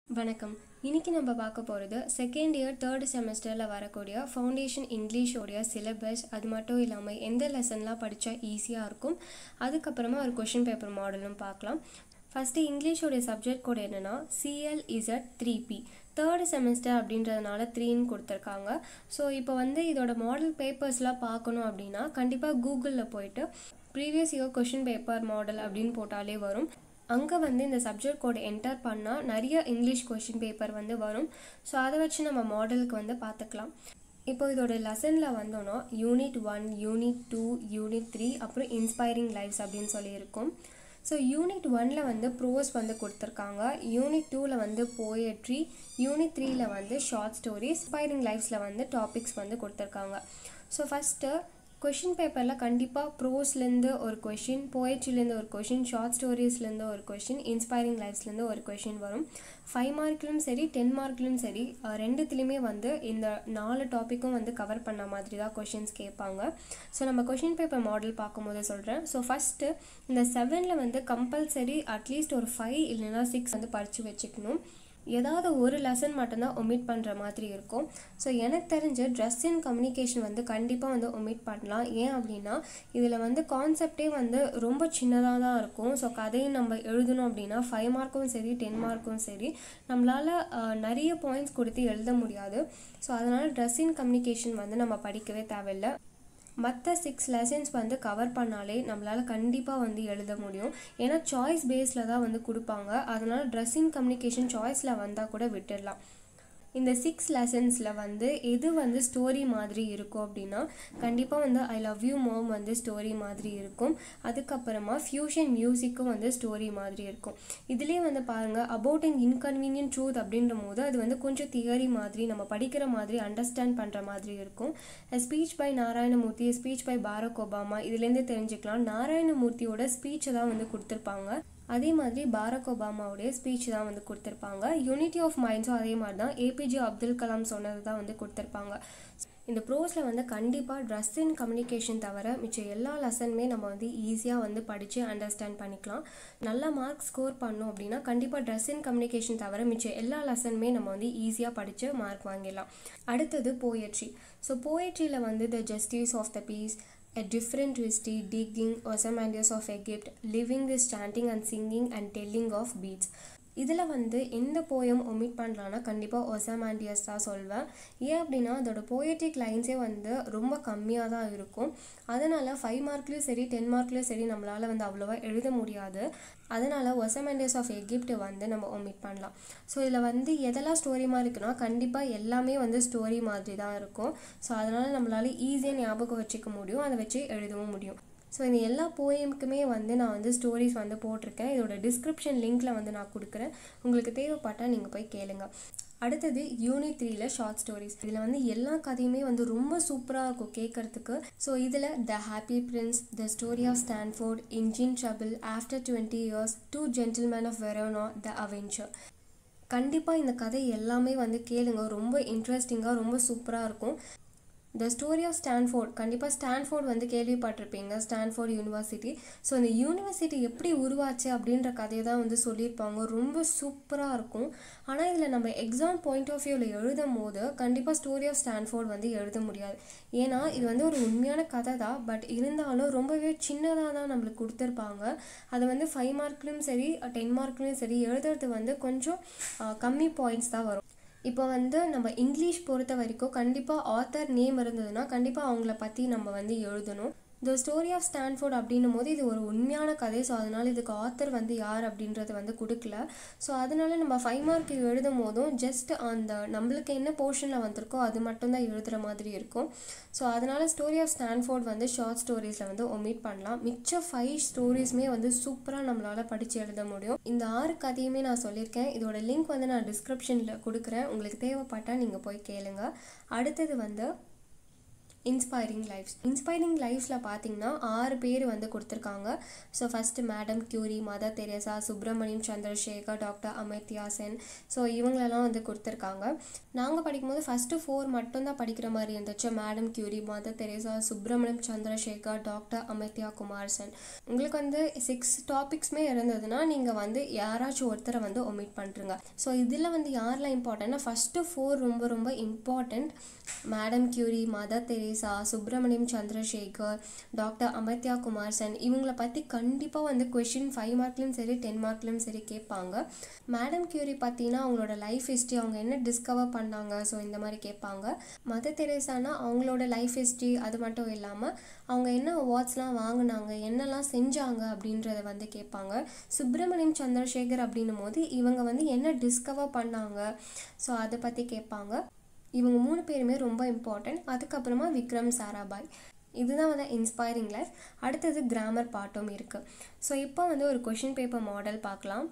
வணக்கம் இன்னைக்கு நம்ம பார்க்க போகிறது செகண்ட் இயர் தேர்ட் செமஸ்டரில் வரக்கூடிய ஃபவுண்டேஷன் இங்கிலீஷோடைய சிலபஸ் அது மட்டும் இல்லாமல் எந்த லெசன்லாம் படித்தா ஈஸியாக இருக்கும் அதுக்கப்புறமா ஒரு கொஷின் பேப்பர் மாடலும் பார்க்கலாம் ஃபஸ்ட்டு இங்கிலீஷோடைய சப்ஜெக்ட் கோட் என்னென்னா CL Z three B third semester அப்படின்றதுனால த்ரீன்னு கொடுத்துருக்காங்க ஸோ இப்போ வந்து இதோட மாடல் பேப்பர்ஸ்லாம் பார்க்கணும் அப்படின்னா கண்டிப்பாக கூகுளில் போயிட்டு previous year question paper model அப்படின்னு போட்டாலே வரும் அங்கே வந்து இந்த சப்ஜெக்ட் கோட் என்டர் பண்ணால் நிறைய இங்கிலீஷ் கொஷின் பேப்பர் வந்து வரும் ஸோ அதை வச்சு நம்ம மாடலுக்கு வந்து பார்த்துக்கலாம் இப்போ இதோட லெசனில் வந்தோன்னா unit one unit two unit three அப்புறம் இன்ஸ்பைரிங் லைஃப்ஸ் அப்படின்னு சொல்லியிருக்கோம் ஸோ யூனிட் ஒனில் வந்து ப்ரோஸ் வந்து கொடுத்துருக்காங்க யூனிட் டூவில் வந்து போயட்ரி யூனிட் த்ரீயில் வந்து ஷார்ட் ஸ்டோரிஸ் இன்ஸ்பைரிங் லைஃப்ஸில் வந்து டாபிக்ஸ் வந்து கொடுத்துருக்காங்க ஸோ ஃபஸ்ட்டு கொஷின் பேப்பரில் கண்டிப்பாக ப்ரோஸ்லேருந்து ஒரு கொஷின் போயட்ரிலேருந்து ஒரு கொஷின் ஷார்ட் ஸ்டோரிஸ்லேருந்து ஒரு கொஷின் இன்ஸ்பைரிங் லைஃப்ஸ்லேருந்து ஒரு கொஷின் வரும் ஃபைவ் மார்க்லையும் சரி டென் மார்க்லையும் சரி அஹ், ரெண்டுத்துலேயுமே வந்து இந்த நாலு டாப்பிக்கும் வந்து கவர் பண்ண மாதிரி தான் கொஷின்ஸ் கேட்பாங்க ஸோ நம்ம கொஷின் பேப்பர் மாடல் பார்க்கும்போது சொல்கிறேன் ஸோ ஃபஸ்ட்டு இந்த செவனில் வந்து கம்பல்சரி அட்லீஸ்ட் ஒரு ஃபைவ் இல்லைன்னா சிக்ஸ் வந்து படித்து வச்சுக்கணும் ஏதாவது ஒரு லெசன் மட்டும்தான் ஒமிட் பண்ணுற மாதிரி இருக்கும் ஸோ எனக்கு தெரிஞ்ச ட்ரெஸ் இன் கம்யூனிகேஷன் வந்து கண்டிப்பாக வந்து ஒமிட் பண்ணலாம் ஏன் அப்படின்னா இதில் வந்து கான்செப்டே வந்து ரொம்ப சின்னதாக தான் இருக்கும் ஸோ கதையை நம்ம எழுதணும் அப்படின்னா ஃபைவ் மார்க்கும் சரி டென் மார்க்கும் சரி நம்மளால் நிறைய பாயிண்ட்ஸ் கொடுத்து எழுத முடியாது ஸோ அதனால் ட்ரெஸ் இன் கம்யூனிகேஷன் வந்து நம்ம படிக்கவே தேவையில்லை மற்ற சிக்ஸ் லெசன்ஸ் வந்து கவர் பண்ணாலே நம்மளால் கண்டிப்பாக வந்து எழுத முடியும் ஏன்னா சாய்ஸ் பேஸில் தான் வந்து கொடுப்பாங்க அதனால் ட்ரெஸ்ஸிங் கம்யூனிகேஷன் சாய்ஸில் வந்தால் கூட விட்டுடலாம் இந்த சிக்ஸ் லெசன்ஸில் வந்து எது வந்து ஸ்டோரி மாதிரி இருக்கும் அப்படின்னா கண்டிப்பாக வந்து ஐ லவ் யூ மோம் வந்து ஸ்டோரி மாதிரி இருக்கும் அதுக்கப்புறமா ஃபியூஷன் மியூசிக்கும் வந்து ஸ்டோரி மாதிரி இருக்கும் இதுலேயே வந்து பாருங்கள் அபவுட் அன் இன்கன்வீனியன்ட் ட்ரூத் அப்படின்ற போது அது வந்து கொஞ்சம் தியரி மாதிரி நம்ம படிக்கிற மாதிரி அண்டர்ஸ்டாண்ட் பண்ணுற மாதிரி இருக்கும் speech by Narayanamurthy speech by Barack Obama இதுலேருந்து தெரிஞ்சுக்கலாம் நாராயணமூர்த்தியோட ஸ்பீச்சை தான் வந்து கொடுத்துருப்பாங்க அதே மாதிரி பாரக் ஒபாமாவுடைய ஸ்பீச் தான் வந்து கொடுத்துருப்பாங்க யூனிட்டி ஆஃப் மைண்ட்ஸும் அதே மாதிரி தான் ஏபிஜே அப்துல் கலாம் சொன்னது தான் வந்து கொடுத்துருப்பாங்க இந்த ப்ரோஸில் வந்து கண்டிப்பாக ட்ரெஸ் இன் கம்யூனிகேஷன் தவிர மிச்சம் எல்லா லெசனுமே நம்ம வந்து ஈஸியாக வந்து படித்து அண்டர்ஸ்டாண்ட் பண்ணிக்கலாம் நல்ல மார்க் ஸ்கோர் பண்ணோம் அப்படின்னா கண்டிப்பாக ட்ரெஸ் இன் கம்யூனிகேஷன் தவிர மிச்சம் எல்லா லெசனுமே நம்ம வந்து ஈஸியாக படித்து மார்க் வாங்கிடலாம் அடுத்தது போயட்ரி ஸோ போயட்ரியில் வந்து the justice of the peace A different history, digging Ozymandias of Egypt, living this chanting and singing and telling of beats. இதில் வந்து எந்த போயம் ஒமிட் பண்ணலான்னா கண்டிப்பாக ஒசமாண்டியஸ் தான் சொல்வேன் ஏன் அப்படின்னா அதோட போயட்ரிக் லைன்ஸே வந்து ரொம்ப கம்மியாக தான் இருக்கும் அதனால் ஃபைவ் மார்க்லேயும் சரி டென் மார்க்லேயும் சரி நம்மளால் வந்து அவ்வளோவா எழுத முடியாது அதனால் ஒசமாண்டியஸ் ஆஃப் எகிப்ட் வந்து நம்ம ஒமிட் பண்ணலாம் ஸோ இதில் வந்து எதெல்லாம் ஸ்டோரி மாதிரி இருக்குன்னா கண்டிப்பாக எல்லாமே வந்து ஸ்டோரி மாதிரி தான் இருக்கும் ஸோ அதனால் நம்மளால் ஈஸியாக ஞாபகம் வச்சுக்க முடியும் அதை வச்சு எழுதவும் முடியும் ஸோ இந்த எல்லா போயமுக்குமே வந்து நான் வந்து ஸ்டோரிஸ் வந்து போட்டிருக்கேன் இதோட டிஸ்கிரிப்ஷன் லிங்க்கில் வந்து நான் கொடுக்குறேன் உங்களுக்கு தேவைப்பட்டால் நீங்கள் போய் கேளுங்க அடுத்தது யூனிட் த்ரீல ஷார்ட் ஸ்டோரிஸ் இதில் வந்து எல்லா கதையுமே வந்து ரொம்ப சூப்பராக இருக்கும் கேட்குறதுக்கு ஸோ இதில் the happy prince the story of Stanford engine trouble after twenty years two gentlemen of Verona the avenger கண்டிப்பாக இந்த கதை எல்லாமே வந்து கேளுங்க ரொம்ப இன்ட்ரெஸ்டிங்காக ரொம்ப சூப்பராக இருக்கும் த ஸ்டோரி ஆஃப் ஸ்டான்ஃபோர்ட் கண்டிப்பாக ஸ்டான்ஃபோர்ட் வந்து கேள்விப்பட்டிருப்பீங்க ஸ்டான்ஃபோர்ட் யூனிவர்சிட்டி ஸோ அந்த யூனிவர்சிட்டி எப்படி உருவாச்சு அப்படின்ற கதையை தான் வந்து சொல்லியிருப்பாங்க ரொம்ப சூப்பராக இருக்கும் ஆனால் இதில் நம்ம எக்ஸாம் பாயிண்ட் ஆஃப் வியூவில் எழுதும் போது கண்டிப்பாக ஸ்டோரி ஆஃப் ஸ்டான்ஃபோர்ட் வந்து எழுத முடியாது ஏன்னா இது வந்து ஒரு உண்மையான கதை தான் பட் இருந்தாலும் ரொம்பவே சின்னதாக தான் நம்மளுக்கு கொடுத்துருப்பாங்க அதை வந்து ஃபைவ் மார்க்லேயும் சரி டென் மார்க்லேயும் சரி எழுதுறது வந்து கொஞ்சம் அஹ், கம்மி பாயிண்ட்ஸ் தான் வரும் இப்போ வந்து நம்ம இங்கிலீஷ் பொறுத்த வரைக்கும் கண்டிப்பாக ஆத்தர் நேம் இருந்ததுன்னா கண்டிப்பாக அவங்கள பற்றி நம்ம வந்து எழுதணும் த ஸ்டோரி ஆஃப் ஸ்டான்ஃபோர்ட் அப்படின்னும் போது இது ஒரு உண்மையான கதை ஸோ அதனால் இதுக்கு ஆத்தர் வந்து யார் அப்படின்றது வந்து கொடுக்கல ஸோ அதனால நம்ம ஃபைவ் மார்க் எழுதும் போதும் ஜஸ்ட் அந்த நம்மளுக்கு என்ன போர்ஷனில் வந்திருக்கோ அது மட்டும்தான் எழுதுகிற மாதிரி இருக்கும் ஸோ அதனால ஸ்டோரி ஆஃப் ஸ்டான்ஃபோர்ட் வந்து ஷார்ட் ஸ்டோரிஸில் வந்து ஒமிட் பண்ணலாம் மிச்ச ஃபைவ் ஸ்டோரிஸுமே வந்து சூப்பராக நம்மளால் படித்து எழுத முடியும் இந்த ஆறு கதையுமே நான் சொல்லியிருக்கேன் இதோட லிங்க் வந்து நான் டிஸ்கிரிப்ஷனில் கொடுக்குறேன் உங்களுக்கு தேவைப்பட்டால் நீங்கள் போய் கேளுங்க அடுத்தது வந்து இன்ஸ்பைரிங் லைஃப்ஸ் இன்ஸ்பைரிங் லைஃப்ஸில் பார்த்தீங்கன்னா ஆறு பேர் வந்து கொடுத்துருக்காங்க so first madam Curie mother Teresa Subramaniam Chandrasekhar doctor Amartya Sen so இவங்களெல்லாம் வந்து கொடுத்துருக்காங்க நாங்கள் படிக்கும்போது ஃபஸ்ட்டு ஃபோர் மட்டும்தான் படிக்கிற மாதிரி இருந்துச்சு madam Curie mother Teresa Subramaniam Chandrasekhar doctor Amartya Kumar Sen உங்களுக்கு வந்து சிக்ஸ் டாபிக்ஸ்மே இருந்ததுன்னா நீங்கள் வந்து யாராச்சும் ஒருத்தரை வந்து ஒமிட் பண்ணுறங்க ஸோ இதில் வந்து யாரெல்லாம் இம்பார்ட்டன்ட்னா ஃபஸ்ட்டு ஃபோர் ரொம்ப ரொம்ப important madam Curie mother Teresa Subramaniam Chandrasekhar doctor Amartya Kumar Sen இவங்கள பற்றி கண்டிப்பாக வந்து கொஷின் ஃபைவ் மார்க்லேயும் சரி டென் மார்க்லேயும் சரி கேட்பாங்க மேடம் கியூரி பார்த்தீங்கன்னா அவங்களோட லைஃப் ஹிஸ்ட்ரி அவங்க என்ன டிஸ்கவர் பண்ணாங்க ஸோ இந்த மாதிரி கேட்பாங்க மதர் தெரேசானா அவங்களோட லைஃப் ஹிஸ்ட்ரி அது மட்டும் இல்லாமல் அவங்க என்ன அவார்ட்ஸ்லாம் வாங்கினாங்க என்னெல்லாம் செஞ்சாங்க அப்படின்றத வந்து கேட்பாங்க சுப்பிரமணியம் சந்திரசேகர் அப்படின்னும் போது இவங்க வந்து என்ன டிஸ்கவர் பண்ணாங்க ஸோ அதை பற்றி கேட்பாங்க இவங்க மூணு பேருமே ரொம்ப இம்பார்ட்டன்ட் அதுக்கப்புறமா விக்ரம் சாராபாய் இதுதான் வந்து இன்ஸ்பைரிங் லைஃப் அடுத்தது கிராமர் பாட்டும் இருக்குது ஸோ இப்போ வந்து ஒரு கொஷின் பேப்பர் மாடல் பார்க்கலாம்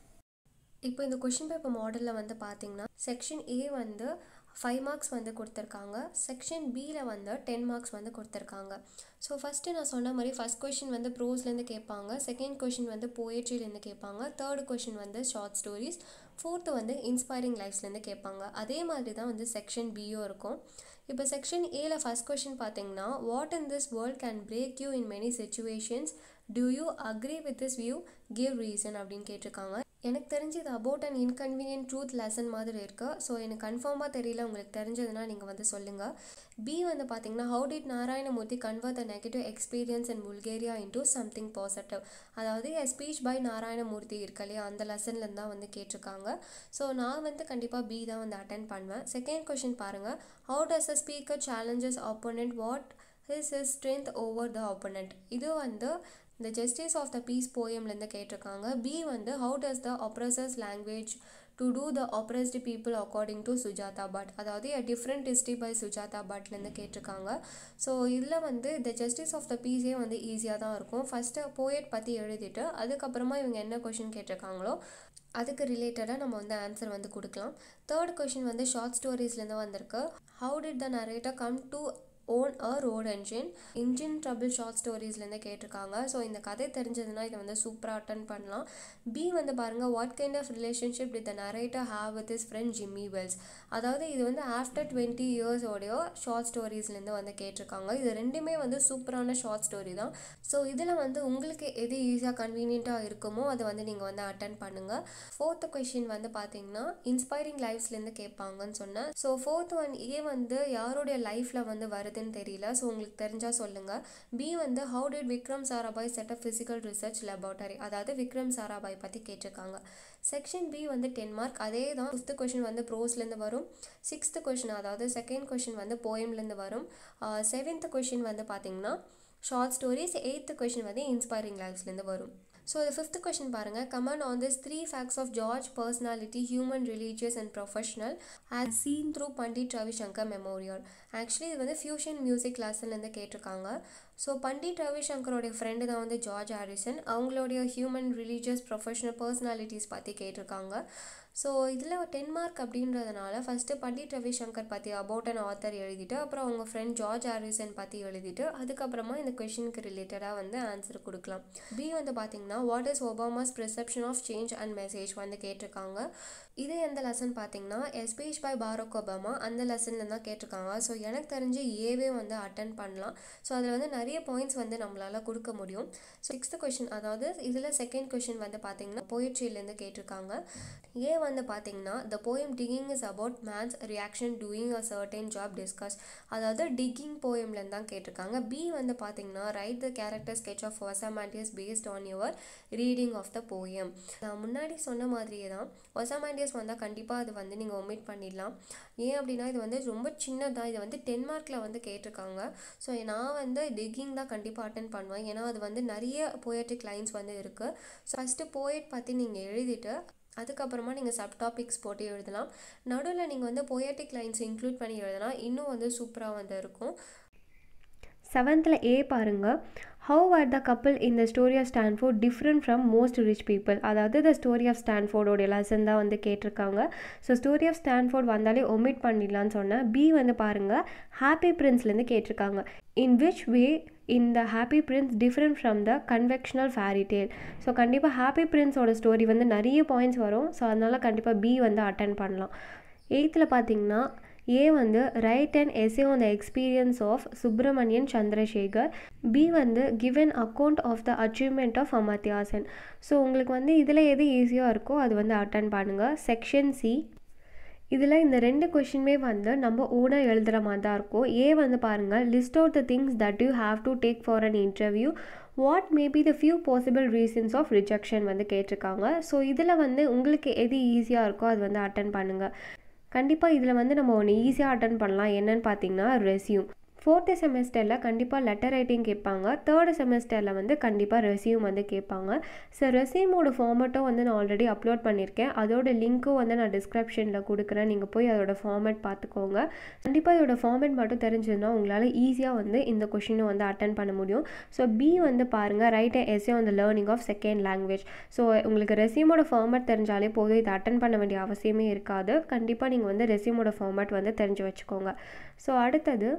இப்போ இந்த கொஷின் பேப்பர் மாடலில் வந்து பார்த்தீங்கன்னா செக்ஷன் ஏ வந்து ஃபைவ் மார்க்ஸ் வந்து கொடுத்துருக்காங்க செக்ஷன் பியில் வந்து டென் மார்க்ஸ் வந்து கொடுத்துருக்காங்க ஸோ ஃபஸ்ட்டு நான் சொன்ன மாதிரி ஃபஸ்ட் கொஷின் வந்து ப்ரோஸ்லேருந்து கேட்பாங்க செகண்ட் கொஷின் வந்து போயட்ரிலேருந்து கேட்பாங்க தேர்ட் கொஷின் வந்து ஷார்ட் ஸ்டோரிஸ் ஃபோர்த்து வந்து இன்ஸ்பைரிங் லைஃப்ஸ்லேருந்து கேட்பாங்க அதே மாதிரி தான் வந்து செக்ஷன் பியும் இருக்கும் இப்போ செக்ஷன் ஏல ஃபஸ்ட் கொஷின் பார்த்தீங்கன்னா what in this world can break you in many situations do you agree with this view give reason அப்படின்னு கேட்டிருக்காங்க எனக்கு தெரிஞ்சு இது about and inconvenient truth lesson மாதிரி இருக்குது ஸோ எனக்கு கன்ஃபார்மாக தெரியல உங்களுக்கு தெரிஞ்சதுன்னா நீங்கள் வந்து சொல்லுங்கள் பி வந்து பார்த்தீங்கன்னா how did Narayanamurthy convert the negative experience in Bulgaria into something positive அதாவது எ ஸ்பீச் பை நாராயணமூர்த்தி இருக்கு இல்லையா அந்த லெசன்லேருந்து தான் வந்து கேட்டிருக்காங்க ஸோ நான் வந்து கண்டிப்பாக பி தான் வந்து அட்டன் பண்ணுவேன் செகண்ட் கொஷின் பாருங்கள் how does a speaker challenges opponent what is is strength over the opponent இது வந்து இந்த ஜஸ்டிஸ் ஆஃப் த பீஸ் போயம்லேருந்து கேட்டிருக்காங்க பி வந்து how does the oppressors language to do the oppressed people according to Sujata Bhatt அதாவது a different history by Sujata பட்லேருந்து கேட்டிருக்காங்க so இதில் வந்து த ஜஸ்டிஸ் ஆஃப் த பீஸே வந்து ஈஸியாக தான் இருக்கும் ஃபஸ்ட்டு போயட் பற்றி எழுதிட்டு அதுக்கப்புறமா இவங்க என்ன கொஷின் கேட்டிருக்காங்களோ அதுக்கு ரிலேட்டடாக நம்ம வந்து ஆன்சர் வந்து கொடுக்கலாம் தேர்ட் கொஷின் வந்து ஷார்ட் ஸ்டோரிஸ்லேருந்து வந்திருக்கு how did the narrator come to own a road engine engine trouble short ஸ்டோரிஸ்லேருந்து கேட்டிருக்காங்க ஸோ இந்த கதை தெரிஞ்சதுன்னா இதை வந்து சூப்பராக அட்டன் பண்ணலாம் பி வந்து பாருங்கள் what kind of relationship with the narrator have with is friend Jimmy Wells அதாவது இது வந்து ஆஃப்டர் டுவெண்ட்டி இயர்ஸோடைய ஷார்ட் ஸ்டோரிஸ்லேருந்து வந்து கேட்டிருக்காங்க இது ரெண்டுமே வந்து சூப்பரான ஷார்ட் ஸ்டோரி தான் ஸோ இதில் வந்து உங்களுக்கு எது ஈஸியாக கன்வீனியண்ட்டாக இருக்குமோ அதை வந்து நீங்கள் வந்து அட்டன் பண்ணுங்கள் ஃபோர்த்து கொஷின் வந்து பார்த்தீங்கன்னா இன்ஸ்பைரிங் லைஃப்ஸ்லேருந்து கேட்பாங்கன்னு சொன்னேன் ஸோ ஃபோர்த் ஒன் ஏ வந்து யாருடைய லைஃப்பில் வந்து வருது வருதுன்னு தெரியல ஸோ உங்களுக்கு தெரிஞ்சால் சொல்லுங்கள் பி வந்து how did Vikram Sarabhai set up physical research laboratory அதாவது விக்ரம் சாராபாய் பற்றி கேட்டிருக்காங்க செக்ஷன் பி வந்து டென் மார்க் அதே தான் ஃபிஃப்த்து கொஷின் வந்து ப்ரோஸ்லேருந்து வரும் சிக்ஸ்த்து கொஷின் அதாவது செகண்ட் கொஷின் வந்து போயம்லேருந்து வரும் செவன்த்து கொஷின் வந்து பார்த்தீங்கன்னா ஷார்ட் ஸ்டோரிஸ் எயித்து கொஷின் வந்து இன்ஸ்பைரிங் லைஃப்ஸ்லேருந்து வரும் ஸோ இது ஃபிஃப்த் கொஷின் பாருங்கள் comment on this three facts of George personality human religious and professional as seen through Pandit Ravi Shankar memorial actually இது வந்து ஃபியூஷன் மியூசிக் லெசன்லேருந்து கேட்டிருக்காங்க ஸோ பண்டிட் ரவிசங்கரோடைய ஃப்ரெண்டு தான் வந்து ஜார்ஜ் ஹாரிசன் அவங்களுடைய ஹியூமன் ரிலீஜியஸ் ப்ரொஃபஷனல் பர்சனாலிட்டிஸ் பற்றி கேட்டிருக்காங்க ஸோ இதில் டென் மார்க் அப்படின்றதுனால ஃபஸ்ட்டு பண்டிட் ரவிசங்கர் பற்றி அபவுட் அன் ஆத்தர் எழுதிட்டு அப்புறம் அவங்க ஃப்ரெண்ட் ஜார்ஜ் ஹாரிசன் பற்றி எழுதிட்டு அதுக்கப்புறமா இந்த கொஷினுக்கு ரிலேட்டடாக வந்து ஆன்சர் கொடுக்கலாம் பி வந்து பார்த்தீங்கன்னா what is Obama's perception of change and message வந்து கேட்டிருக்காங்க இது எந்த லெசன் பார்த்தீங்கன்னா எஸ்பீச் பை பாரக் ஒபாமா அந்த லெசனில் தான் கேட்டிருக்காங்க ஸோ எனக்கு தெரிஞ்சு ஏவே வந்து அட்டன் பண்ணலாம் ஸோ அதில் வந்து நிறைய பாயிண்ட்ஸ் வந்து நம்மளால் கொடுக்க முடியும் ஸோ சிக்ஸ்த்து கொஷின் அதாவது இதில் செகண்ட் கொஷின் வந்து பார்த்தீங்கன்னா போயிட்ரியிலேருந்து கேட்டிருக்காங்க ஏ வந்து பார்த்தீங்கன்னா the poem digging is about man's reaction doing a certain job discuss அதாவது டிக்கிங் போயம்லேருந்து தான் கேட்டிருக்காங்க பி வந்து பார்த்தீங்கன்னா write the character sketch of Ozymandias based on your reading of the poem நான் முன்னாடி சொன்ன மாதிரியே தான் ஒசாமாண்டியஸ் வந்தால் கண்டிப்பாக அது வந்து நீங்கள் ஒமிட் பண்ணிடலாம் ஏன் அப்படின்னா இது வந்து ரொம்ப சின்னதாக இது வந்து டென் மார்க்கில் வந்து கேட்டிருக்காங்க ஸோ நான் வந்து டிக்கிங் தான் கண்டிப்பாக அட்டன் பண்ணுவேன் ஏன்னா அது வந்து நிறைய போயட்டிக் லைன்ஸ் வந்து இருக்குது ஸோ ஃபஸ்ட்டு போயட் பற்றி நீங்கள் எழுதிட்டு அதுக்கப்புறமா நீங்கள் சப் டாபிக்ஸ் போட்டு எழுதலாம் நடுவில் நீங்கள் வந்து பொயட்டிக் லைன்ஸ் இன்க்ளூட் பண்ணி எழுதினா இன்னும் வந்து சூப்பராக வந்து இருக்கும் செவன்த்தில் ஏ பாருங்கள் how are the couple in the story of Stanford different from most rich people அதாவது த ஸ்டோரி ஆஃப் ஸ்டான்ஃபோர்டோடைய லெசன் தான் வந்து கேட்டிருக்காங்க ஸோ ஸ்டோரி ஆஃப் ஸ்டான்ஃபோர்ட் வந்தாலே ஒமிட் பண்ணிடலான்னு சொன்னேன் பி வந்து பாருங்கள் ஹாப்பி பிரின்ஸ்லேருந்து கேட்டிருக்காங்க in which way in the happy Prince different from the conventional fairy tale so கண்டிப்பாக ஹாப்பி பிரின்ஸோட ஸ்டோரி வந்து நிறைய பாயிண்ட்ஸ் வரும் ஸோ அதனால் கண்டிப்பாக பி வந்து அட்டன் பண்ணலாம் எயித்தில் பார்த்தீங்கன்னா ஏ வந்து write an essay on the experience of Subramanian Chandrasekhar B வந்து given account of the achievement of Amartya Sen so உங்களுக்கு வந்து இதில் எது ஈஸியாக இருக்கோ அது வந்து அட்டன் பண்ணுங்கள் செக்ஷன் சி இதில் இந்த ரெண்டு கொஷினுமே வந்து நம்ம ஓனாக எழுதுகிற மாதிரி தான் இருக்கும் ஏ வந்து பாருங்கள் list out the things that you have to take for an interview what maybe the few possible reasons of rejection வந்து கேட்டிருக்காங்க ஸோ இதில் வந்து உங்களுக்கு எது ஈஸியாக இருக்கோ அது வந்து அட்டன் பண்ணுங்கள் கண்டிப்பாக இதில் வந்து நம்ம ஒன்று ஈஸியாக அட்டன் பண்ணலாம் என்னன்னு பார்த்தீங்கன்னா ரெஸ்யூம் ஃபோர்த்து செமஸ்டரில் கண்டிப்பாக லெட்டர் ரைட்டிங் கேட்பாங்க தேர்டு செமஸ்டரில் வந்து கண்டிப்பாக ரெஸ்யூம் வந்து கேட்பாங்க ஸோ ரெஸ்யூமோட ஃபார்மேட்டும் வந்து நான் ஆல்ரெடி அப்லோட் பண்ணியிருக்கேன் அதோட லிங்க்கும் வந்து நான் டிஸ்கிரிப்ஷனில் கொடுக்குறேன் நீங்கள் போய் அதோட ஃபார்மேட் பார்த்துக்கோங்க கண்டிப்பாக இதோட ஃபார்மேட் மட்டும் தெரிஞ்சதுன்னா உங்களால் ஈஸியாக வந்து இந்த கொஷினும் வந்து அட்டன் பண்ண முடியும் ஸோ பி வந்து பாருங்கள் write essay on the learning of second language so உங்களுக்கு ரெஸ்யூமோட ஃபார்மேட் தெரிஞ்சாலே போதும் இதை அட்டன் பண்ண வேண்டிய அவசியமே இருக்காது கண்டிப்பாக நீங்கள் வந்து ரெஸ்யூமோட ஃபார்மேட் வந்து தெரிஞ்சு வச்சுக்கோங்க ஸோ அடுத்தது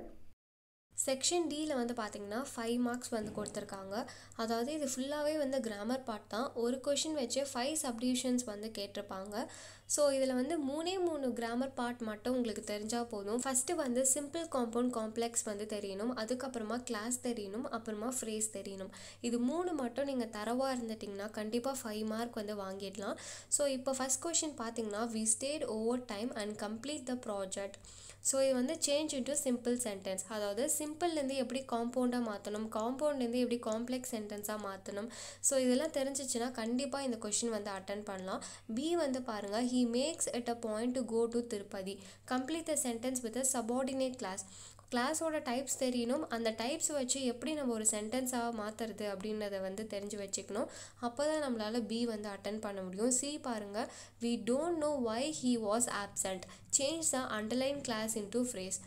செக்ஷன் டியில் வந்து பார்த்தீங்கன்னா ஃபைவ் மார்க்ஸ் வந்து கொடுத்துருக்காங்க அதாவது இது ஃபுல்லாகவே வந்து கிராமர் பார்ட் தான் ஒரு கொஷின் வச்சு ஃபைவ் சப்டிவிஷன்ஸ் வந்து கேட்டிருப்பாங்க ஸோ இதில் வந்து மூணே மூணு கிராமர் பார்ட் மட்டும் உங்களுக்கு தெரிஞ்சால் போதும் ஃபஸ்ட்டு வந்து சிம்பிள் காம்பவுண்ட் காம்ப்ளெக்ஸ் வந்து தெரியணும் அதுக்கப்புறமா கிளாஸ் தெரியணும் அப்புறமா ஃப்ரேஸ் தெரியணும் இது மூணு மட்டும் நீங்கள் தரவாக இருந்துட்டிங்கன்னா கண்டிப்பாக ஃபைவ் மார்க் வந்து வாங்கிடலாம் ஸோ இப்போ ஃபஸ்ட் கொஷின் பார்த்தீங்கன்னா we stayed over time and complete the project so இது வந்து சேஞ்ச் இன்ட்டு சிம்பிள் சென்டென்ஸ் அதாவது சிம்பிள்லேருந்து எப்படி காம்பவுண்டாக மாற்றணும் காம்பவுண்ட்லேருந்து எப்படி காம்ப்ளெக்ஸ் சென்டென்ஸாக மாற்றணும் ஸோ இதெல்லாம் தெரிஞ்சிச்சுன்னா கண்டிப்பாக இந்த கொஷின் வந்து அட்டன் பண்ணலாம் பி வந்து பாருங்கள் he makes it a point to go to Tirupati complete the sentence with a subordinate clause கிளாஸோட டைப்ஸ் தெரியணும் அந்த டைப்ஸ் வச்சு எப்படி நம்ம ஒரு சென்டென்ஸாக மாற்றுறது அப்படின்றத வந்து தெரிஞ்சு வச்சுக்கணும் அப்போ தான் நம்மளால் பி வந்து அட்டன் பண்ண முடியும் சி பாருங்கள் we don't know why he was absent change the underline clause into phrase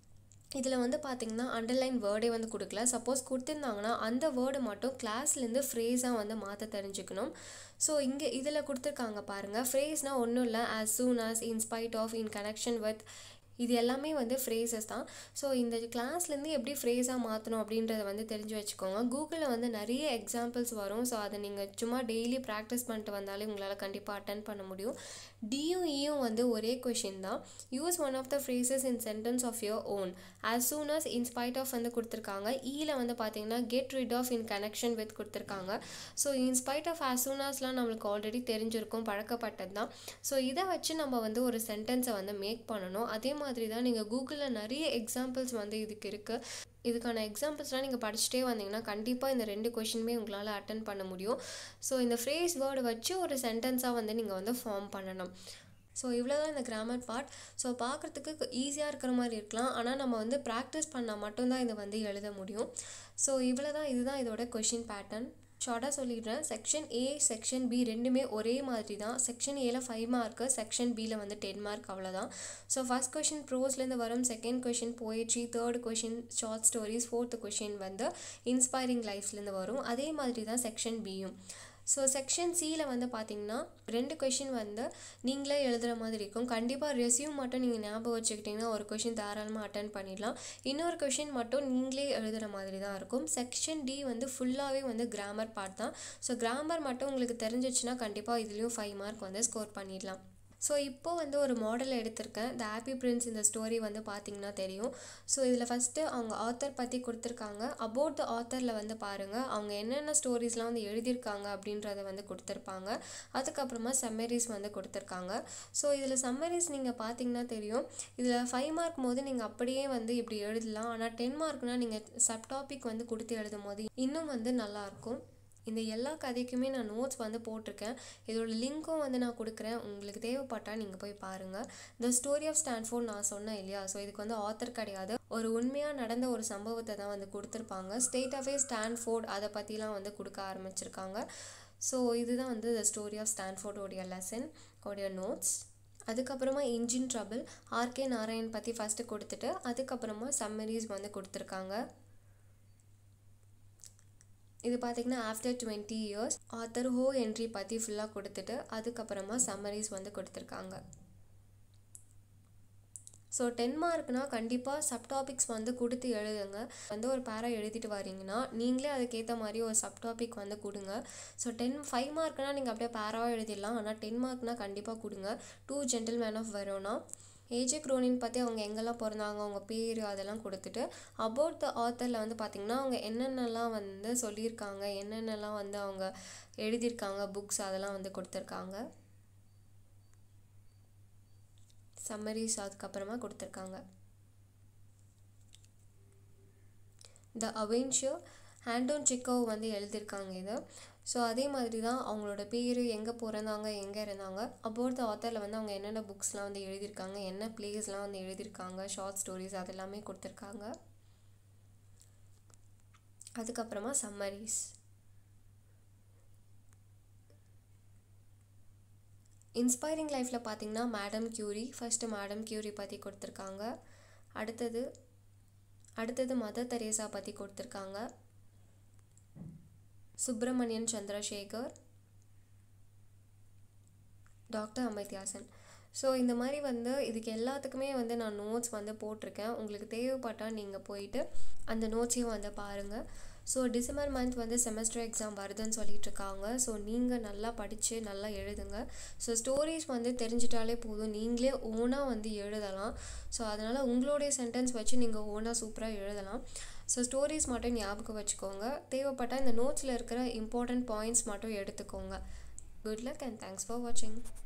இதில் வந்து பார்த்திங்கன்னா அண்டர்லைன் வேர்டே வந்து கொடுக்கல சப்போஸ் கொடுத்துருந்தாங்கன்னா அந்த வேர்டு மட்டும் கிளாஸ்லேருந்து ஃப்ரேஸாக வந்து மாற்ற தெரிஞ்சுக்கணும் ஸோ இங்கே இதில் கொடுத்துருக்காங்க பாருங்கள் ஃப்ரேஸ்னால் ஒன்றும் இல்லை as soon as in spite of in connection with இது எல்லாமே வந்து ஃப்ரேசஸ் தான் ஸோ இந்த கிளாஸ்லேருந்து எப்படி ஃப்ரேஸாக மாற்றணும் அப்படின்றத வந்து தெரிஞ்சு வச்சுக்கோங்க கூகுளில் வந்து நிறைய எக்ஸாம்பிள்ஸ் வரும் ஸோ அதை நீங்கள் சும்மா டெய்லி ப்ராக்டிஸ் பண்ணிட்டு வந்தாலே உங்களால் கண்டிப்பாக அட்டன் பண்ண முடியும் டியும் இயும் வந்து ஒரே கொஷின் தான் use one of the phrases in sentence of your own as soon as in spite of வந்து கொடுத்துருக்காங்க ஈயில் வந்து பார்த்தீங்கன்னா get rid of in connection with கொடுத்துருக்காங்க so in spite of as soon ஆஸ்லாம் நம்மளுக்கு ஆல்ரெடி தெரிஞ்சிருக்கும் பழக்கப்பட்டது தான் ஸோ இதை வச்சு நம்ம வந்து ஒரு சென்டென்ஸை வந்து மேக் பண்ணணும் அதே மாதிரி தான் நீங்கள் கூகுளில் நிறைய எக்ஸாம்பிள்ஸ் வந்து இதுக்கு இருக்குது இதுக்கான எக்ஸாம்பிள்ஸ்லாம் நீங்கள் படிச்சுட்டே வந்தீங்கன்னா கண்டிப்பாக இந்த ரெண்டு கொஷினுமே உங்களால் அட்டன் பண்ண முடியும் ஸோ இந்த ஃப்ரேஸ் வேர்டு வச்சு ஒரு சென்டென்ஸாக வந்து நீங்கள் வந்து ஃபார்ம் பண்ணணும் ஸோ இவ்வளோ தான் இந்த கிராமர் பார்ட் ஸோ பார்க்குறதுக்கு ஈஸியாக இருக்கிற மாதிரி இருக்கலாம் ஆனால் நம்ம வந்து ப்ராக்டிஸ் பண்ணால் மட்டும்தான் இதை வந்து எழுத முடியும் ஸோ இவ்வளோ தான் இதுதான் இதோட கொஷின் பேட்டர்ன் ஷார்ட்டாக சொல்லிடுறேன் செக்ஷன் ஏ செக்ஷன் பி ரெண்டுமே ஒரே மாதிரி தான் செக்ஷன் ஏல ஃபைவ் மார்க்கு செக்ஷன் பியில் வந்து டென் மார்க் அவ்வளோதான் ஸோ ஃபஸ்ட் கொஷின் ப்ரோஸ்லேருந்து வரும் second question poetry third question short stories fourth question வந்து இன்ஸ்பைரிங் லைஃப்லேருந்து வரும் அதே மாதிரி தான் செக்ஷன் பியும் ஸோ செக்ஷன் சியில் வந்து பார்த்தீங்கன்னா ரெண்டு கொஷின் வந்து நீங்களே எழுதுகிற மாதிரி இருக்கும் கண்டிப்பாக ரெஸ்யூம் மட்டும் நீங்கள் ஞாபகம் வச்சுக்கிட்டிங்கன்னா ஒரு கொஷின் தாராளமாக அட்டன் பண்ணிடலாம் இன்னொரு கொஷின் மட்டும் நீங்களே எழுதுகிற மாதிரி தான் இருக்கும் செக்ஷன் டி வந்து ஃபுல்லாகவே வந்து கிராமர் பார்ட் தான் ஸோ கிராமர் மட்டும் உங்களுக்கு தெரிஞ்சிச்சுன்னா கண்டிப்பாக இதுலேயும் ஃபைவ் மார்க் வந்து ஸ்கோர் பண்ணிடலாம் ஸோ இப்போ வந்து ஒரு மாடல் எடுத்திருக்கேன் த ஹாப்பி பிரின்ஸ் இந்த ஸ்டோரி வந்து பார்த்தீங்கன்னா தெரியும் ஸோ இதில் ஃபஸ்ட்டு அவங்க ஆத்தர் பற்றி கொடுத்துருக்காங்க அபவுட் த ஆத்தரில் வந்து பாருங்கள் அவங்க என்னென்ன ஸ்டோரிஸ்லாம் வந்து எழுதியிருக்காங்க அப்படின்றத வந்து கொடுத்துருப்பாங்க அதுக்கப்புறமா சம்மரிஸ் வந்து கொடுத்துருக்காங்க ஸோ இதில் சம்மரிஸ் நீங்கள் பார்த்தீங்கன்னா தெரியும் இதில் ஃபைவ் மார்க் போது நீங்கள் அப்படியே வந்து இப்படி எழுதலாம் ஆனால் டென் மார்க்னால் நீங்கள் சப் டாபிக் வந்து கொடுத்து எழுதும் போது இன்னும் வந்து நல்லாயிருக்கும் இந்த எல்லா கதைக்குமே நான் நோட்ஸ் வந்து போட்டிருக்கேன் இதோட லிங்க்கும் வந்து நான் கொடுக்குறேன் உங்களுக்கு தேவைப்பட்டால் நீங்கள் போய் பாருங்கள் த ஸ்டோரி ஆஃப் ஸ்டான்ஃபோர்ட் நான் சொன்னேன் இல்லையா ஸோ இதுக்கு வந்து ஆத்தர் கிடையாது ஒரு உண்மையாக நடந்த ஒரு சம்பவத்தை தான் வந்து கொடுத்துருப்பாங்க ஸ்டேட் ஆஃபே ஸ்டான்ஃபோர்ட் அதை பற்றிலாம் வந்து கொடுக்க ஆரம்பிச்சிருக்காங்க ஸோ இதுதான் வந்து த ஸ்டோரி ஆஃப் ஸ்டான்ஃபோர்டோடைய லெசன் உடைய நோட்ஸ் அதுக்கப்புறமா இன்ஜின் ட்ரபிள் ஆர்கே நாராயண் பற்றி ஃபஸ்ட்டு கொடுத்துட்டு அதுக்கப்புறமா சம்மரிஸ் வந்து கொடுத்துருக்காங்க இது பார்த்திங்கன்னா after twenty years author O Henry பற்றி ஃபுல்லாக கொடுத்துட்டு அதுக்கப்புறமா சம்மரிஸ் வந்து கொடுத்துருக்காங்க ஸோ டென் மார்க்னால் கண்டிப்பாக சப்டாபிக்ஸ் வந்து கொடுத்து எழுதுங்க வந்து ஒரு பேரா எழுதிட்டு வரீங்கன்னா நீங்களே அதுக்கேற்ற மாதிரி ஒரு சப்டாபிக் வந்து கொடுங்க ஸோ டென் ஃபைவ் மார்க்னால் நீங்கள் அப்படியே பேராவாக எழுதிடலாம் ஆனால் டென் மார்க்னால் கண்டிப்பாக கொடுங்க two gentlemen of Verona A J Cronin பற்றி அவங்க எங்கெல்லாம் பிறந்தாங்க அவங்க பேர் அதெல்லாம் கொடுத்துட்டு அபவுட் த ஆத்தரில் வந்து பார்த்திங்கன்னா அவங்க என்னென்னலாம் வந்து சொல்லியிருக்காங்க என்னென்னலாம் வந்து அவங்க எழுதியிருக்காங்க புக்ஸ் அதெல்லாம் வந்து கொடுத்துருக்காங்க சம்மரிஸ் அதுக்கப்புறமா கொடுத்துருக்காங்க த அவென்ச்சர் ஹேண்டோன் சிக்கோ வந்து எழுதியிருக்காங்க இதை ஸோ அதே மாதிரி தான் அவங்களோட பேர் எங்கே பிறந்தாங்க எங்கே இருந்தாங்க அபவுட் த ஆத்தரில் வந்து அவங்க என்னென்ன புக்ஸ்லாம் வந்து எழுதியிருக்காங்க என்ன பிளேஸ்லாம் வந்து எழுதியிருக்காங்க ஷார்ட் ஸ்டோரிஸ் அதெல்லாமே கொடுத்துருக்காங்க அதுக்கப்புறமா சம்மரிஸ் இன்ஸ்பைரிங் லைஃப்பில் பார்த்தீங்கன்னா madam Curie first madam Curie பற்றி கொடுத்துருக்காங்க அடுத்தது அடுத்தது மதர் தெரேசா பற்றி கொடுத்துருக்காங்க சுப்பிரமணியன் சந்திரசேகர் டாக்டர் அமித்யாசன் ஸோ இந்த மாதிரி வந்து இதுக்கு எல்லாத்துக்குமே வந்து நான் நோட்ஸ் வந்து போட்டிருக்கேன் உங்களுக்கு தேவைப்பட்டால் நீங்கள் போயிட்டு அந்த நோட்ஸையும் வந்து பாருங்கள் ஸோ டிசம்பர் மந்த் வந்து செமஸ்டர் எக்ஸாம் வருதுன்னு சொல்லிட்டு இருக்காங்க ஸோ நீங்கள் நல்லா படித்து நல்லா எழுதுங்க ஸோ ஸ்டோரிஸ் வந்து தெரிஞ்சிட்டாலே போதும் நீங்களே ஓனாக வந்து எழுதலாம் ஸோ அதனால் உங்களுடைய சென்டென்ஸ் வச்சு நீங்கள் ஓனாக சூப்பராக எழுதலாம் ஸோ ஸ்டோரிஸ் மட்டும் ஞாபகம் வச்சுக்கோங்க தேவைப்பட்டால் இந்த நோட்ஸில் இருக்கிற இம்பார்ட்டண்ட் பாயிண்ட்ஸ் மட்டும் எடுத்துக்கோங்க good luck and thanks for வாட்சிங்